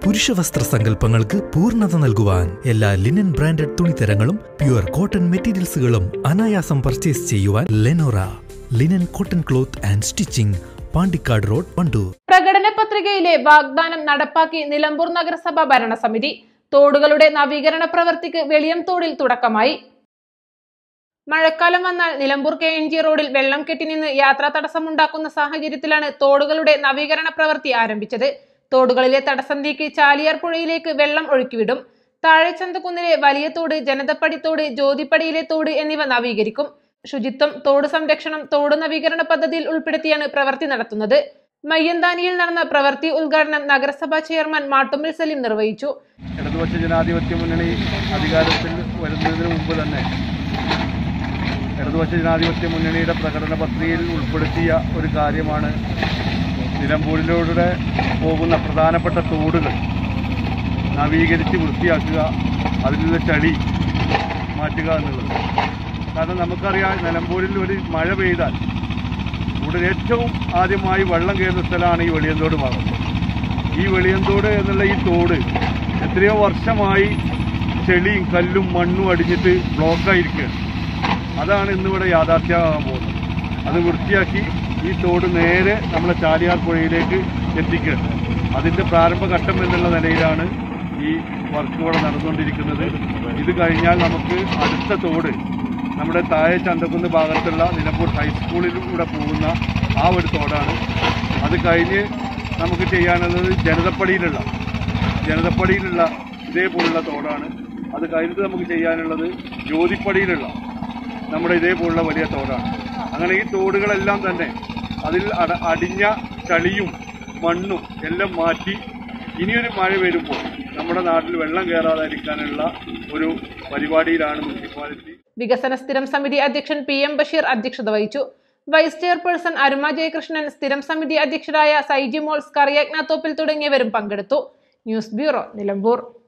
പുരുഷവസ്ത്ര സങ്കല്പങ്ങൾക്ക് പൂർണ്ണത നൽകുവാൻ എല്ലാ ലിനൻ ബ്രാൻഡഡ് തുണിത്തരങ്ങളും പ്യുവർ കോട്ടൺ മെറ്റീരിയൽസുകളും അനായാസം പർച്ചേസ് ചെയ്യുവാൻ Lenora linen cotton cloth and stitching Pandikkad road Wandoor പ്രകടന പത്രികയിലെ വാഗ്ദാനം നടപ്പാക്കി നിലമ്പൂർ നഗരസഭ ഭരണസമിതി തോടുകളുടെ നവീകരണ പ്രവൃത്തിക്ക് വെളിയം തോടിൽ തുടക്കമായി മഴക്കാലം വന്നാൽ നിലമ്പൂർ കെ എൻ ജി റോഡിൽ വെള്ളം കെട്ടിനിന്ന് യാത്രാ തടസ്സമുണ്ടാക്കുന്ന സാഹചര്യത്തിലാണ് തോടുകളുടെ നവീകരണ പ്രവൃത്തി ആരംഭിച്ചത് തോടുകളിലെ തടസ്സം നീക്കി ചാലിയാർ പുഴയിലേക്ക് വെള്ളം ഒഴുക്കിവിടും താഴെച്ചന്തക്കുന്നിലെ വലിയ തോട് ജനതപ്പടി തോട് ജ്യോതിപ്പടിയിലെ തോട് എന്നിവ നവീകരിക്കും ശുചിത്വം തോട് സംരക്ഷണം തോട് നവീകരണ പദ്ധതിയിൽ ഉൾപ്പെടുത്തിയാണ് പ്രവൃത്തി നടത്തുന്നത് മയ്യന്താനിയിൽ നടന്ന പ്രവൃത്തി ഉദ്ഘാടനം നഗരസഭാ ചെയർമാൻ മാട്ടുമ്പിൽ സലീം നിർവഹിച്ചു ഇടതുപക്ഷ ജനാധിപത്യ മുന്നണി അധികാരത്തിൽ വരുന്നതിന് മുമ്പ് തന്നെ ഇടതുപക്ഷ ജനാധിപത്യ മുന്നണിയുടെ പ്രകടന പത്രികയിൽ ഉൾപ്പെടുത്തിയ ഒരു കാര്യമാണ് നിലമ്പൂരിലൂടെ പോകുന്ന പ്രധാനപ്പെട്ട തോടുകൾ നവീകരിച്ച് വൃത്തിയാക്കുക അതിലുള്ള ചളി മാറ്റുക എന്നുള്ളത് കാരണം നമുക്കറിയാം നിലമ്പൂരിൽ ഒരു മഴ പെയ്താൽ കൂടുതൽ ഏറ്റവും ആദ്യമായി വെള്ളം കയറുന്ന സ്ഥലമാണ് ഈ വെളിയന്തോട് ഭാഗം ഈ വെളിയന്തോട് എന്നുള്ള ഈ തോട് എത്രയോ വർഷമായി ചെളിയും കല്ലും മണ്ണും അടിഞ്ഞിട്ട് ബ്ലോക്കായിരിക്കുകയാണ് അതാണ് ഇന്നിവിടെ യാഥാർത്ഥ്യമാകാൻ പോകുന്നത് അത് വൃത്തിയാക്കി ഈ തോട് നേരെ നമ്മളെ ചാലിയാർ പുഴയിലേക്ക് എത്തിക്കുകയാണ് അതിൻ്റെ പ്രാരംഭഘട്ടം എന്നുള്ള നിലയിലാണ് ഈ വർക്ക് ഇവിടെ നടന്നുകൊണ്ടിരിക്കുന്നത് ഇത് കഴിഞ്ഞാൽ നമുക്ക് അടുത്ത തോട് നമ്മുടെ താഴെ ചന്തക്കുന്ന് ഭാഗത്തുള്ള നിലമ്പൂർ ഹൈസ്കൂളിലൂടെ പോകുന്ന ആ ഒരു തോടാണ് അത് കഴിഞ്ഞ് നമുക്ക് ചെയ്യാനുള്ളത് ജനതപ്പടിയിലുള്ള ജനതപ്പടിയിലുള്ള ഇതേപോലുള്ള തോടാണ് അത് കഴിഞ്ഞിട്ട് നമുക്ക് ചെയ്യാനുള്ളത് ജ്യോതിപ്പടിയിലുള്ള നമ്മുടെ ഇതേപോലുള്ള വലിയ തോടാണ് അങ്ങനെ ഈ തോടുകളെല്ലാം തന്നെ അതിൽ അട അടിഞ്ഞ ചളിയും മണ്ണും എല്ലാം മാറ്റി ഇനിയൊരു മഴ വരുമ്പോൾ നമ്മുടെ നാട്ടിൽ വെള്ളം കയറാതിരിക്കാനുള്ള ഒരു പരിപാടിയിലാണ് മുനിസിപ്പാലിറ്റി വികസന സ്ഥിരം സമിതി അധ്യക്ഷൻ പി എം ബഷീർ അധ്യക്ഷത വഹിച്ചു വൈസ് ചെയർപേഴ്സൺ അരുമ ജയകൃഷ്ണൻ സ്ഥിരം സമിതി അധ്യക്ഷരായ സൈജി മോൾ സ്കറിയഗ്ന തോപ്പിൽ തുടങ്ങിയവരും പങ്കെടുത്തു ന്യൂസ് ബ്യൂറോ നിലമ്പൂർ